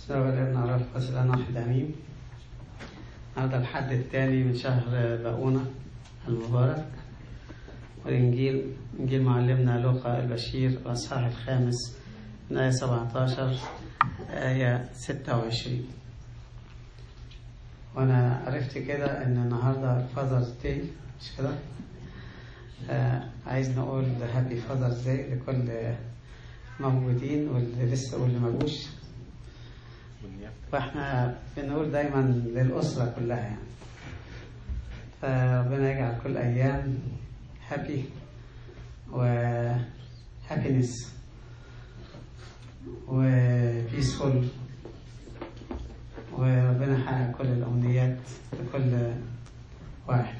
بسم الله الرحمن الرحيم وسلام واحد امين هذا الحد الثاني من شهر باؤونة المبارك والإنجيل إنجيل معلمنا لوقا البشير الأصحاح الخامس من آية 17 آية 26 وأنا عرفت كده إن النهاردة فاذرز داي مش كده؟ آه عايز نقول هابي فاذرز داي لكل موجودين واللي لسه واللي ما جوش فاحنا بنقول دايما للأسرة كلها يعني فربنا يجعل كل أيام هابي و هابينس و بيسفول وربنا يحقق كل الأمنيات لكل واحد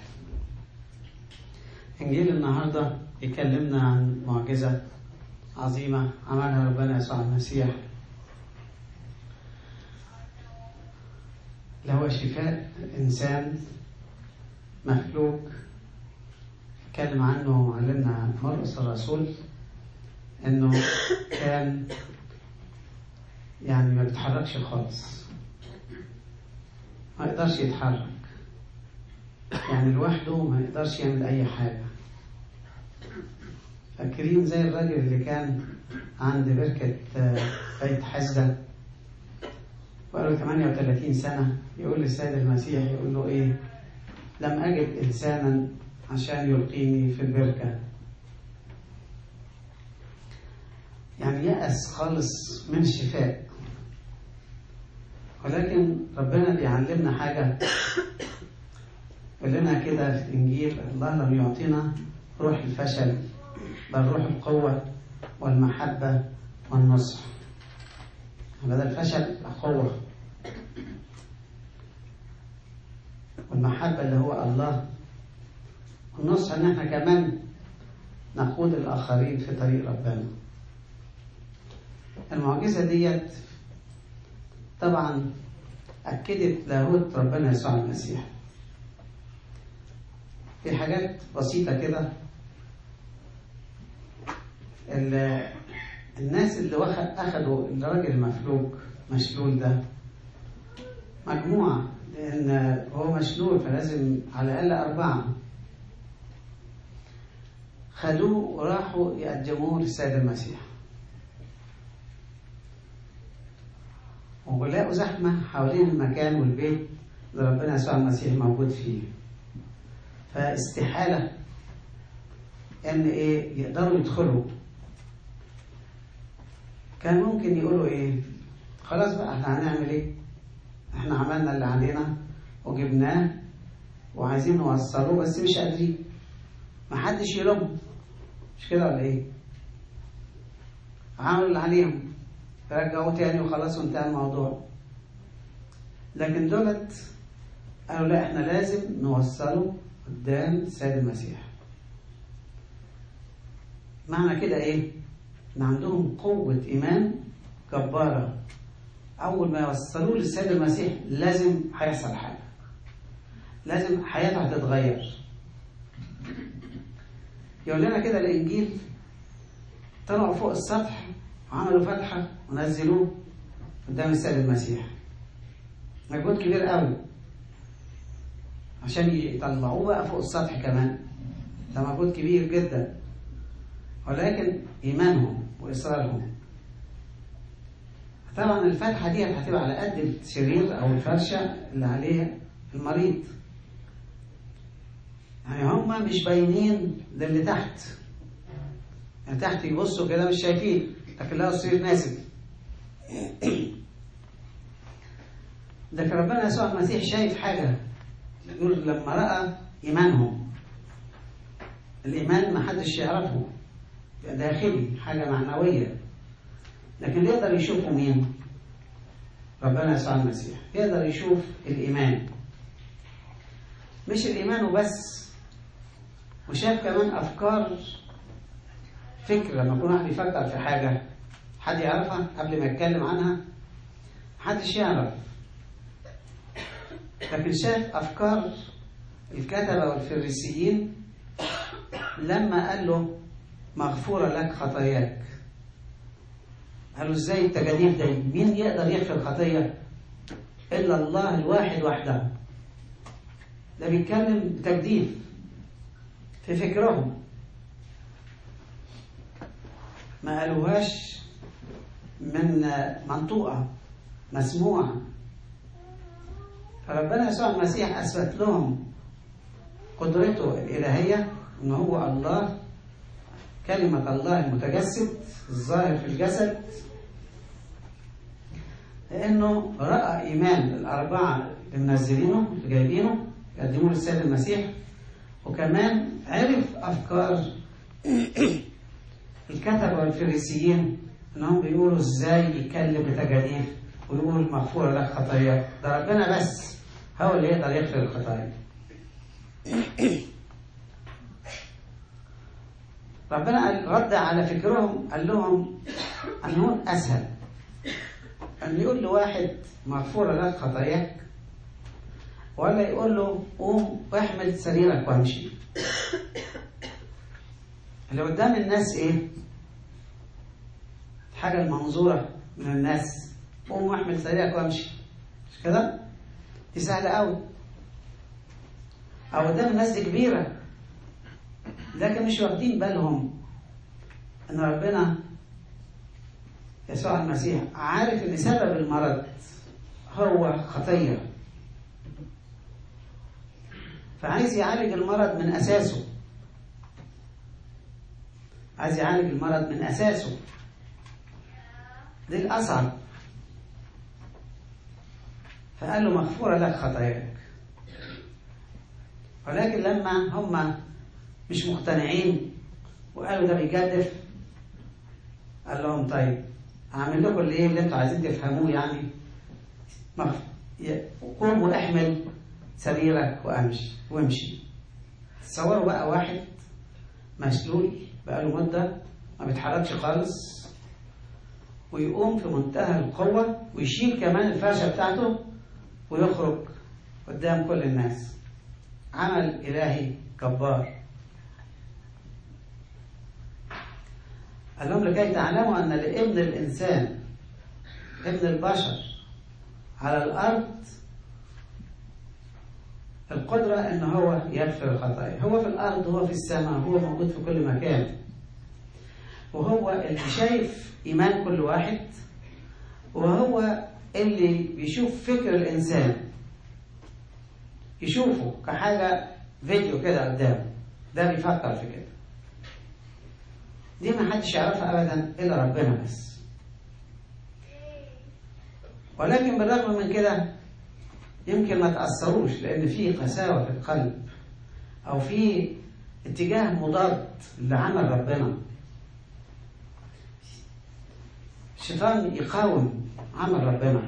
إنجيل النهاردة يكلمنا عن معجزة عظيمة عملها ربنا يسوع المسيح اللي هو شفاء إنسان مفلوج اتكلم عنه معلمنا مرقس الرسول إنه كان يعني ما بيتحركش خالص ما يقدرش يتحرك يعني لوحده ما يقدرش يعمل أي حاجة فاكرين زي الراجل اللي كان عند بركة بيت حسدة بقاله 38 سنة يقول للسيد المسيح يقول له إيه لم أجد إنسانا عشان يلقيني في البركة يعني يأس خالص من الشفاء ولكن ربنا بيعلمنا حاجة يقول لنا كده في الإنجيل الله لم يعطينا روح الفشل بل روح القوة والمحبة والنصح بدل الفشل قوة والمحبة اللي هو الله والنصح ان احنا كمان نقود الاخرين في طريق ربنا المعجزة ديت طبعا أكدت لاهوت ربنا يسوع المسيح في حاجات بسيطة كده الناس اللي واخد أخدوا الراجل المفلوج مشلول ده مجموعة لأن هو مشلول فلازم على الأقل أربعة خدوه وراحوا يقدموه للسيد المسيح ولقوا زحمة حوالين المكان والبيت اللي ربنا يسوع المسيح موجود فيه فاستحالة إن إيه يقدروا يدخلوا كان ممكن يقولوا إيه خلاص بقى إحنا هنعمل إيه إحنا عملنا اللي علينا وجبناه وعايزين نوصله بس مش قادرين محدش يلوم مش كده ولا إيه عملوا اللي عليهم رجعوه تاني وخلاص وانتهى الموضوع لكن دولت قالوا لا احنا لازم نوصله قدام السيد المسيح معنى كده ايه ان عندهم قوة ايمان جبارة اول ما يوصلوه للسيد المسيح لازم هيحصل حاجة لازم حياته هتتغير يقول لنا كده الانجيل طلعوا فوق السطح عملوا فتحة ونزلوه قدام السيد المسيح مجهود كبير قوي عشان يطلعوه بقى فوق السطح كمان ده مجهود كبير جدا ولكن إيمانهم وإصرارهم طبعا الفتحة دي هتبقى على قد السرير أو الفرشة اللي عليها المريض يعني هما مش باينين للي تحت يعني تحت يبصوا كده مش شايفين لكن لقوا السرير نازل لكن ربنا يسوع المسيح شايف حاجة يقول لما رأى إيمانهم الإيمان ما حدش يعرفه داخلي حاجة معنوية لكن يقدر يشوفه مين؟ ربنا يسوع المسيح يقدر يشوف الإيمان مش الإيمان وبس وشاف كمان أفكار فكر لما يكون واحد بيفكر في حاجة حد يعرفها قبل ما يتكلم عنها محدش يعرف لكن شاف أفكار الكتبة والفريسيين لما قال له مغفورة لك خطاياك قالوا ازاي التجاديف ده مين يقدر يغفر الخطية إلا الله الواحد وحده ده بيتكلم بتجديف في فكرهم ما قالوهاش من منطوقة مسموعة فربنا يسوع المسيح أثبت لهم قدرته الإلهية إن هو الله كلمة الله المتجسد الظاهر في الجسد لأنه رأى إيمان الأربعة اللي منزلينه اللي جايبينه يقدموه للسيد المسيح وكمان عرف أفكار الكتبة والفريسيين إنهم بيقولوا إزاي يتكلم بتجاديف ويقول مغفورة لك خطاياك ده ربنا بس هو اللي يقدر يغفر الخطايا ربنا قال رد على فكرهم قال لهم أنه أسهل أن يقول لواحد مغفورة لك خطاياك ولا يقول له قوم واحمل سريرك وامشي اللي قدام الناس ايه الحاجة المنظورة من الناس قوم واحمل سريرك وامشي مش كده دي سهلة قوي أو قدام الناس دي كبيرة لكن مش واخدين بالهم ان ربنا يسوع المسيح عارف ان سبب المرض هو خطيه فعايز يعالج المرض من اساسه عايز يعالج المرض من اساسه دي الاصعب فقال له مغفوره لك خطاياك ولكن لما هم مش مقتنعين وقالوا ده بيجدف قال لهم طيب هعمل لكم اللي ايه اللي انتوا عايزين تفهموه يعني قوم واحمل سريرك وامشي وامشي تصوروا بقى واحد مسلول بقاله مدة ما بيتحركش خالص ويقوم في منتهى القوة ويشيل كمان الفرشة بتاعته ويخرج قدام كل الناس عمل إلهي جبار قال لهم لكي تعلموا أن لابن الإنسان ابن البشر على الأرض القدرة أن هو يغفر الخطايا هو في الأرض هو في السماء هو موجود في كل مكان وهو اللي شايف إيمان كل واحد وهو اللي بيشوف فكر الإنسان يشوفه كحاجة فيديو كده قدامه ده بيفكر في كده دي ما حدش يعرفها ابدا الا ربنا بس ولكن بالرغم من كده يمكن ما تاثروش لان في قساوه في القلب او في اتجاه مضاد لعمل ربنا الشيطان يقاوم عمل ربنا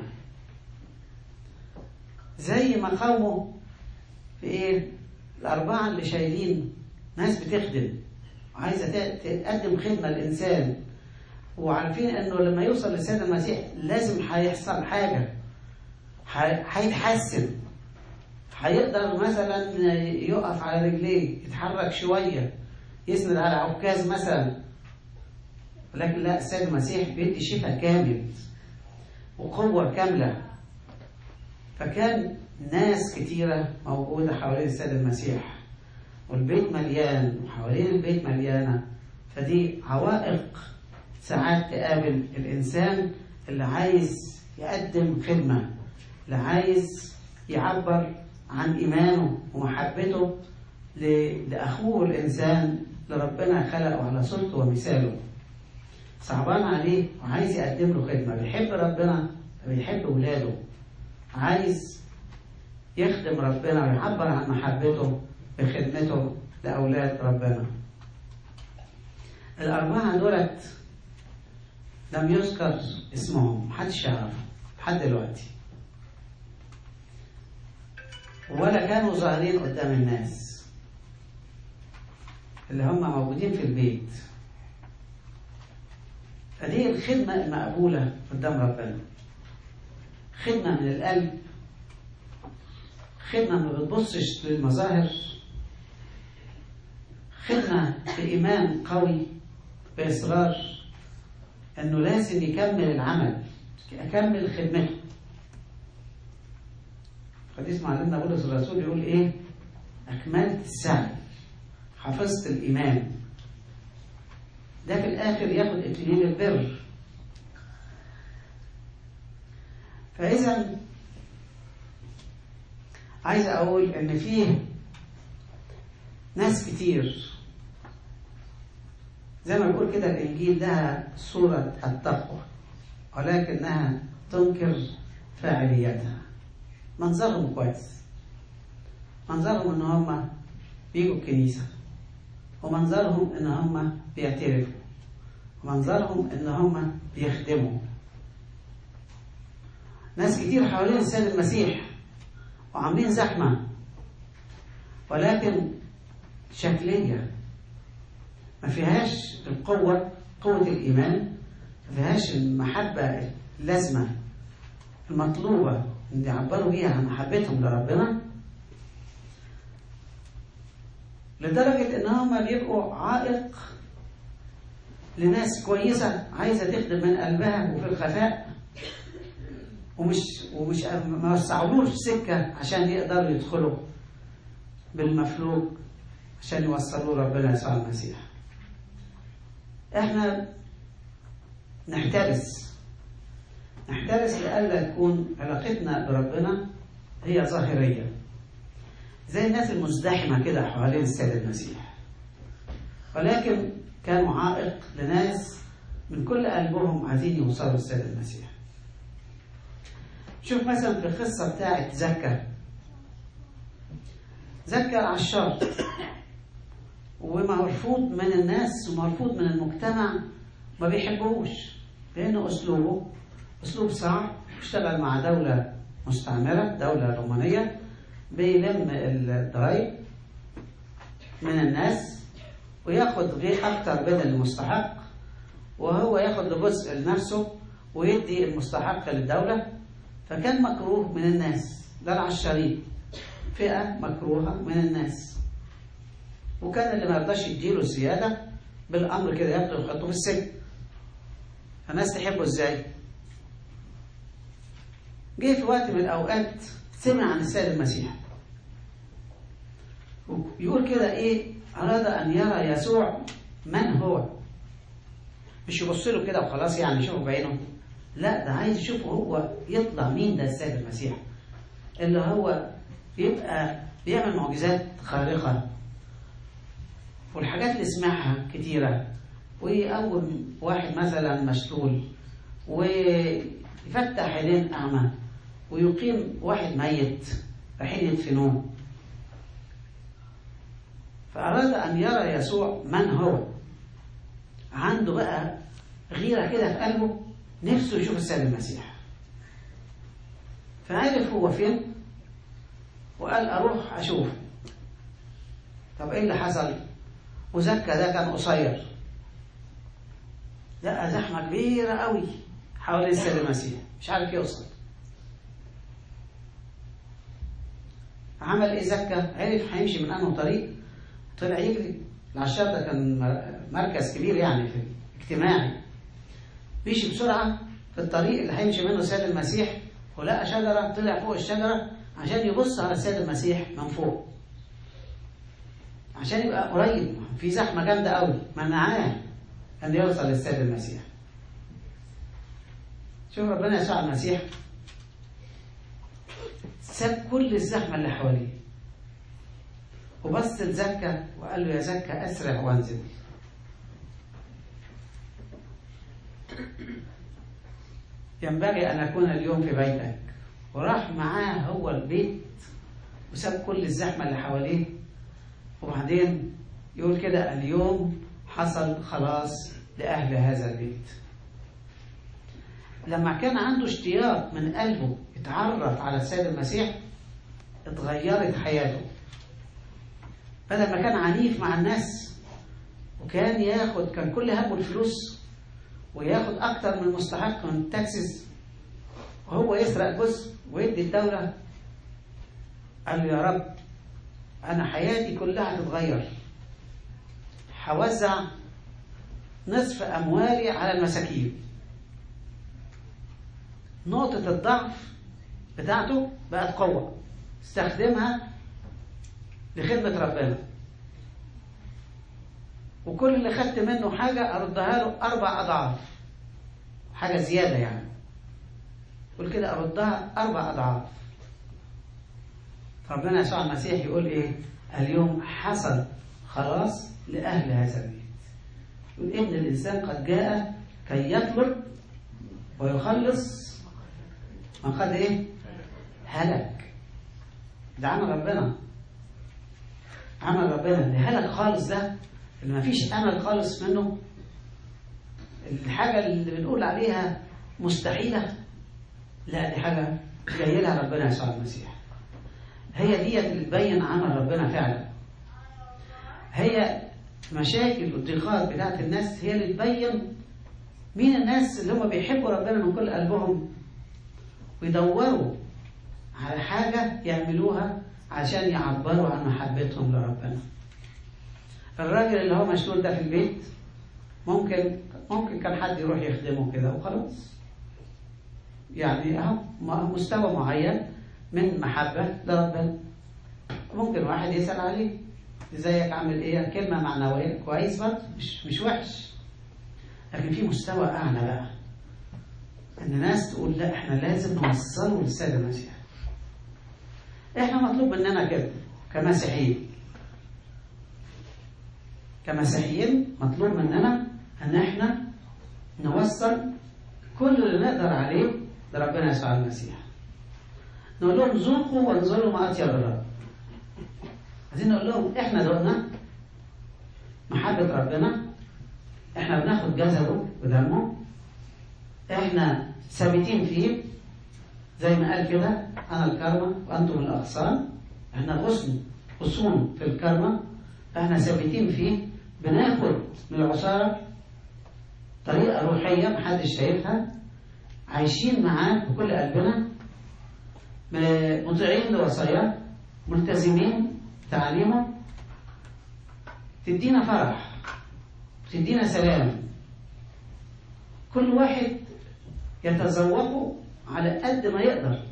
زي ما قاوموا في ايه الاربعه اللي شايلين ناس بتخدم عايزه تقدم خدمه للانسان وعارفين انه لما يوصل للسيد المسيح لازم هيحصل حاجه هيتحسن هيقدر مثلا يقف على رجليه يتحرك شويه يسند على عكاز مثلا ولكن لا السيد المسيح بيدي شفاء كامل وقوه كامله فكان ناس كتيره موجوده حوالين السيد المسيح والبيت مليان وحوالين البيت مليانة فدي عوائق ساعات تقابل الإنسان اللي عايز يقدم خدمة اللي عايز يعبر عن إيمانه ومحبته لأخوه الإنسان اللي ربنا خلقه على صورته ومثاله صعبان عليه وعايز يقدم له خدمة بيحب ربنا بيحب ولاده عايز يخدم ربنا ويعبر عن محبته بخدمته لأولاد ربنا الأربعة دولت لم يذكر اسمهم محدش يعرف لحد دلوقتي ولا كانوا ظاهرين قدام الناس اللي هم موجودين في البيت فدي الخدمة المقبولة قدام ربنا خدمة من القلب خدمة ما بتبصش للمظاهر خدمة بإيمان قوي بإصرار انه لازم يكمل العمل يكمل خدمته حديث معلمنا بولس الرسول يقول ايه اكملت السعي حفظت الايمان ده في الاخر ياخد اكليل البر فاذا عايز اقول ان فيه ناس كتير زي ما بيقول كده الانجيل لها صوره التقوى ولكنها تنكر فاعليتها منظرهم كويس منظرهم ان هم بيجوا الكنيسه ومنظرهم ان هم بيعترفوا ومنظرهم ان هم بيخدموا ناس كتير حوالين السيد المسيح وعاملين زحمه ولكن شكليه ما فيهاش القوه قوه الايمان ما فيهاش المحبه اللازمه المطلوبه ان يعبروا بيها عن محبتهم لربنا لدرجة إن هم بيبقوا عائق لناس كويسة عايزة تخدم من قلبها وفي الخفاء ومش ومش ما وسعولوش سكة عشان يقدروا يدخلوا بالمفلوج عشان يوصلوا ربنا يسوع المسيح. احنا نحترس نحترس لئلا تكون علاقتنا بربنا هي ظاهريه زي الناس المزدحمة كده حوالين السيد المسيح ولكن كانوا عائق لناس من كل قلبهم عايزين يوصلوا للسيد المسيح شوف مثلا في القصة بتاعت زكا زكا عشار ومرفوض من الناس ومرفوض من المجتمع ما بيحبوش لأنه أسلوبه أسلوب صعب اشتغل مع دولة مستعمرة دولة رومانية بيلم الضرايب من الناس وياخد غير اكتر من المستحق وهو ياخد له جزء لنفسه ويدي المستحق للدولة فكان مكروه من الناس ده العشارين فئة مكروهة من الناس وكان اللي ما يرضاش يديله الزيادة بالأمر كده ياخده ويحطه في السجن فالناس تحبه ازاي؟ جه في وقت من الأوقات سمع عن السيد المسيح يقول كده ايه اراد ان يرى يسوع من هو مش يبص له كده وخلاص يعني يشوفه بعينه لا ده عايز يشوفه هو يطلع مين ده السيد المسيح اللي هو يبقى بيعمل معجزات خارقة والحاجات اللي سمعها كتيرة ويقوم واحد مثلا مشلول ويفتح عينين أعمى ويقيم واحد ميت رايحين يدفنوه فأراد أن يرى يسوع من هو عنده بقى غيرة كده في قلبه نفسه يشوف السيد المسيح فعرف هو فين وقال أروح أشوفه طب إيه اللي حصل وزكى ده كان قصير لقى زحمة كبيرة قوي حوالين السيد المسيح مش عارف يوصل عمل ايه زكى عرف هيمشي من انه طريق طلع يجري العشار ده كان مركز كبير يعني في اجتماعي مشي بسرعة في الطريق اللي هيمشي منه السيد المسيح ولقى شجرة طلع فوق الشجرة عشان يبص على السيد المسيح من فوق عشان يبقى قريب في زحمة جامدة قوي منعاه أن يوصل للسيد المسيح شوف ربنا يسوع المسيح ساب كل الزحمة اللي حواليه وبص لزكا وقال له يا زكا أسرع وانزل ينبغي أن أكون اليوم في بيتك وراح معاه هو البيت وساب كل الزحمة اللي حواليه وبعدين يقول كده اليوم حصل خلاص لأهل هذا البيت لما كان عنده اشتياق من قلبه يتعرف على السيد المسيح اتغيرت حياته بدل ما كان عنيف مع الناس وكان ياخد كان كل همه الفلوس وياخد اكتر من المستحق من التاكسز وهو يسرق جزء ويدي الدولة قال له يا رب أنا حياتي كلها هتتغير هوزع نصف أموالي على المساكين نقطة الضعف بتاعته بقت قوة استخدمها لخدمة ربنا وكل اللي خدت منه حاجة أردها له أربع أضعاف حاجة زيادة يعني يقول كده أردها أربع أضعاف ربنا يسوع المسيح يقول إيه اليوم حصل خلاص لأهل هذا البيت يقول ابن الإنسان قد جاء كي يطلب ويخلص من قد إيه هلك ده عمل ربنا عمل ربنا اللي هلك خالص ده اللي ما فيش امل خالص منه الحاجه اللي بنقول عليها مستحيله لا دي حاجه جاي لها ربنا يسوع المسيح هي ديت اللي تبين عمل ربنا فعلا هي مشاكل والضيقات بتاعت الناس هي اللي تبين مين الناس اللي هم بيحبوا ربنا من كل قلبهم ويدوروا على حاجة يعملوها عشان يعبروا عن محبتهم لربنا الراجل اللي هو مشلول ده في البيت ممكن ممكن كان حد يروح يخدمه كده وخلاص يعني اهو مستوى معين من محبة لربنا ممكن واحد يسأل عليه ازيك عامل ايه كلمة معنوية كويس برضه مش مش وحش لكن في مستوى أعلى بقى إن ناس تقول لا إحنا لازم نوصله للسيد المسيح إحنا مطلوب مننا كده كمسيحيين كمسيحيين مطلوب مننا ان احنا نوصل كل اللي نقدر عليه لربنا يسوع المسيح نقول لهم ذوقوا وانظروا ما اطيب الرب عايزين نقول لهم احنا ذوقنا محبة ربنا احنا بناخد جسده ودمه احنا ثابتين فيه زي ما قال كده انا الكرمة وانتم الاغصان احنا غصن غصون في الكرمة احنا ثابتين فيه بناخد من العصارة طريقة روحية محدش شايفها عايشين معاه بكل قلبنا مطيعين لوصاياه ملتزمين تعليمه تدينا فرح تدينا سلام كل واحد يتذوقه على قد ما يقدر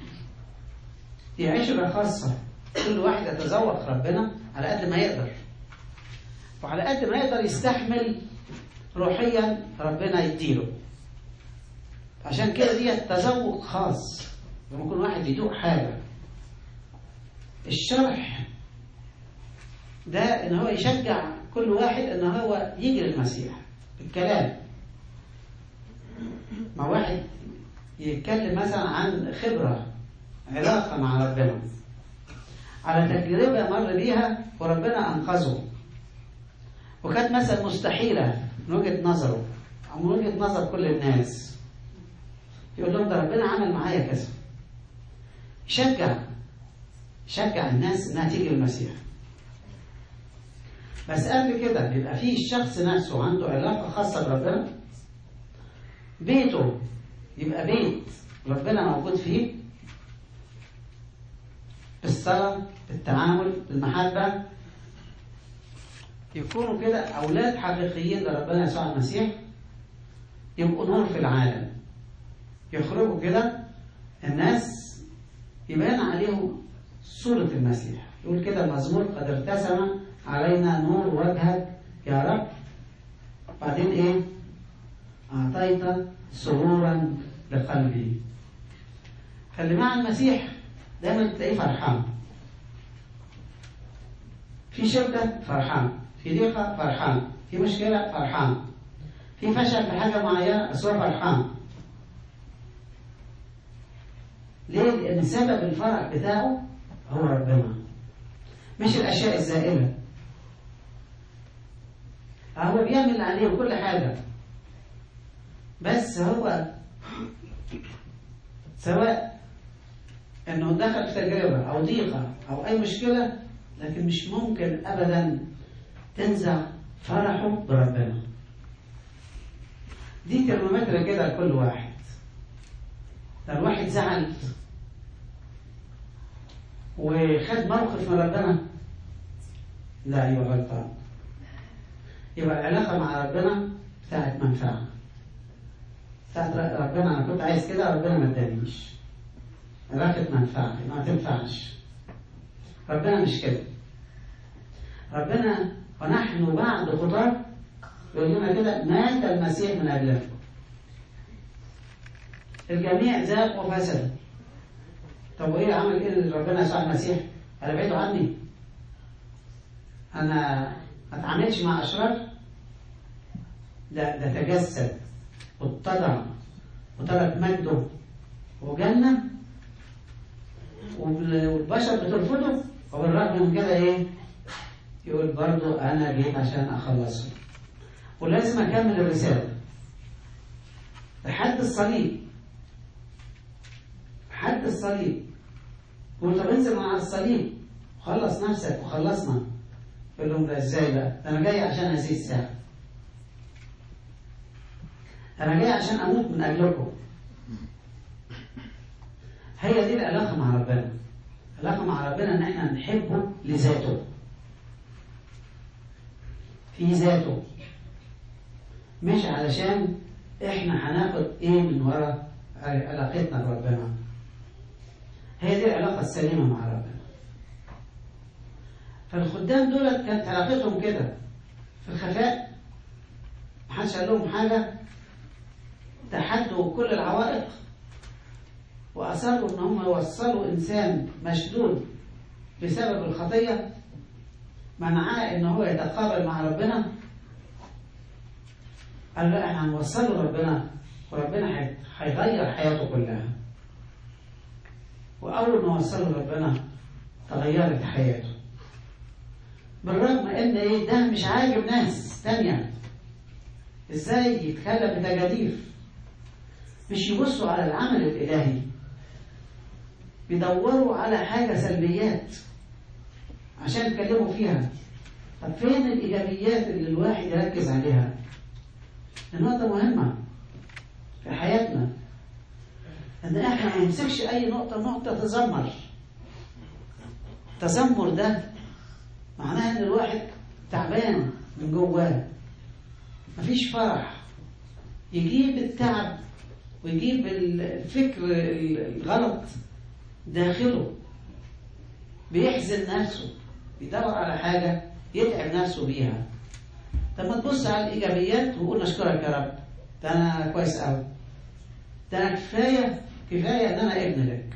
دي عشرة خاصة كل واحد يتذوق ربنا على قد ما يقدر وعلى قد ما يقدر يستحمل روحيا ربنا يديله عشان كده دي تذوق خاص لما يكون واحد يدوق حاجة الشرح ده ان هو يشجع كل واحد ان هو يجي للمسيح بالكلام ما واحد يتكلم مثلا عن خبرة علاقة مع ربنا على تجربة مر بيها وربنا أنقذه وكانت مثلا مستحيلة من وجهة نظره أو من وجهة نظر كل الناس يقول لهم ده ربنا عمل معايا كذا يشجع يشجع الناس إنها تيجي للمسيح بس قبل كده بيبقى فيه الشخص نفسه عنده علاقة خاصة بربنا بيته يبقى بيت ربنا موجود فيه بالصلاة بالتعامل بالمحبة يكونوا كده أولاد حقيقيين لربنا يسوع المسيح يبقوا نور في العالم يخرجوا كده الناس يبان عليهم صورة المسيح يقول كده المزمور قد ارتسم علينا نور وجهك يا رب بعدين ايه أعطيت سرورا لقلبي فاللي مع المسيح دايما تلاقيه فرحان في شدة فرحان في ضيقة فرحان في مشكلة فرحان في فشل في حاجة معينة بس هو فرحان ليه؟ لأن سبب الفرح بتاعه هو ربنا مش الأشياء الزائلة هو بيعمل عليه كل حاجة بس هو سواء انه دخل في تجربة او ضيقة او اي مشكلة لكن مش ممكن ابدا تنزع فرحه بربنا دي ترمومتر كده لكل واحد لو الواحد زعل وخد موقف من ربنا لا يبقى غلطان يبقى العلاقة مع ربنا بتاعت منفعة بتاعت ربنا أنا كنت عايز كده ربنا ما ادانيش علاقة منفعة ما تنفعش ربنا مش كده ربنا ونحن بعد خطاه يقول لنا كده مات المسيح من أجلنا الجميع ذاق وفسد طب وايه عمل ايه ربنا يسوع المسيح؟ قال ابعدوا عني انا ما اتعاملش مع اشرار ده ده تجسد واتضع وترك مجده وجنة والبشر بترفضه وبالرغم من كده ايه؟ يقول برضو انا جيت عشان اخلصه ولازم اكمل الرسالة لحد الصليب لحد الصليب يقول طب انزل مع الصليب خلص نفسك وخلصنا يقول لهم ده ازاي بقى؟ ده انا جاي عشان هذه الساعة انا جاي عشان اموت من اجلكم هي دي العلاقة مع ربنا العلاقة مع ربنا ان احنا نحبه لذاته في ذاته مش علشان احنا هناخد ايه من ورا علاقتنا بربنا هي دي العلاقة السليمة مع ربنا فالخدام دولت كانت علاقتهم كده في الخفاء محدش قال لهم حاجة تحدوا كل العوائق وأصروا إن هم يوصلوا إنسان مشدود بسبب الخطية منعاه إن هو يتقابل مع ربنا قال لا احنا هنوصله ربنا وربنا هيغير حياته كلها وأول ما وصله ربنا تغيرت حياته بالرغم ان ايه ده مش عاجب ناس تانية ازاي يتكلم بتجاديف مش يبصوا على العمل الالهي بيدوروا على حاجة سلبيات عشان يتكلموا فيها طب فين الإيجابيات اللي الواحد يركز عليها النقطة مهمة في حياتنا ان احنا ما نمسكش اي نقطة نقطة تذمر التذمر ده معناها ان الواحد تعبان من جواه مفيش فرح يجيب التعب ويجيب الفكر الغلط داخله بيحزن نفسه بيدور على حاجة يتعب نفسه بيها طب ما تبص على الإيجابيات وقول نشكرك يا رب ده أنا كويس قوي ده أنا كفاية كفاية إن أنا ابن لك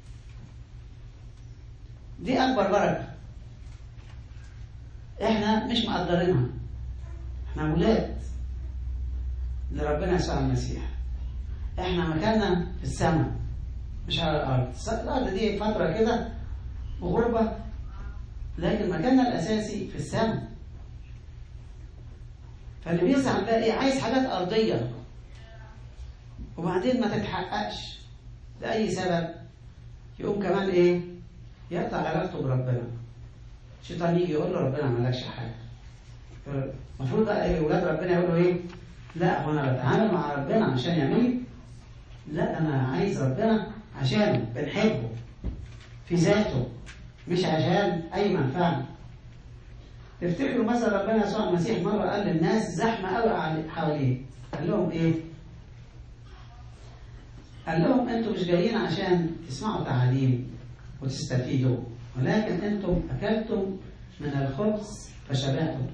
دي أكبر بركة إحنا مش مقدرينها إحنا أولاد لربنا يسوع المسيح إحنا مكاننا في السماء مش على الأرض الأرض دي فترة كده وغربة لكن مكاننا الأساسي في السماء فاللي بيزعل بقى إيه عايز حاجات أرضية وبعدين ما تتحققش لأي سبب يقوم كمان إيه يقطع علاقته بربنا الشيطان يجي يقول له ربنا ما لكش حاجة المفروض بقى إيه ولاد ربنا يقولوا إيه لا هو أنا بتعامل مع ربنا عشان يعمل لا أنا عايز ربنا عشانه بنحبه في ذاته مش عشان أي منفعة تفتكروا مثلا ربنا يسوع المسيح مرة قال للناس زحمة قوي حواليه قال لهم إيه؟ قال لهم أنتوا مش جايين عشان تسمعوا تعاليم وتستفيدوا ولكن أنتم أكلتم من الخبز فشبعتم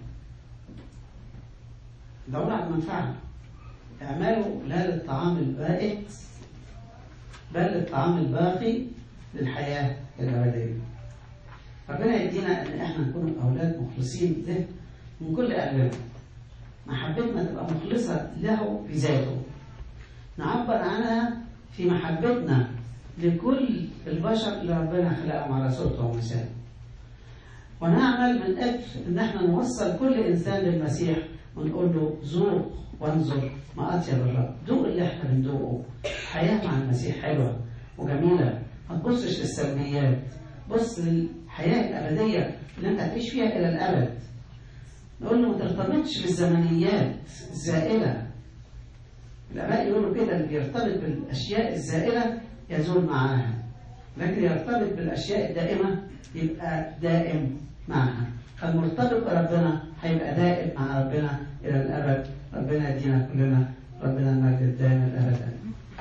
دوروا على المنفعة اعملوا لا للطعام البائت بل للطعام الباقي للحياة الأبدية ربنا يدينا ان احنا نكون اولاد مخلصين له من كل قلبنا محبتنا تبقى مخلصه له بذاته نعبر عنها في محبتنا لكل البشر اللي ربنا خلقهم على صورته ومثاله ونعمل من اجل ان احنا نوصل كل انسان للمسيح ونقول له ذوق وانظر ما اطيب الرب ذوق اللي احنا بندوقه حياه مع المسيح حلوه وجميله ما تبصش للسلبيات بص للحياة الأبدية اللي أنت هتعيش فيها إلى الأبد نقول له ما ترتبطش بالزمنيات الزائلة الآباء يقولوا كده اللي بيرتبط بالأشياء الزائلة يزول معاها لكن يرتبط بالأشياء الدائمة يبقى دائم معها فالمرتبط بربنا هيبقى دائم مع ربنا إلى الأبد ربنا يدينا كلنا ربنا المجد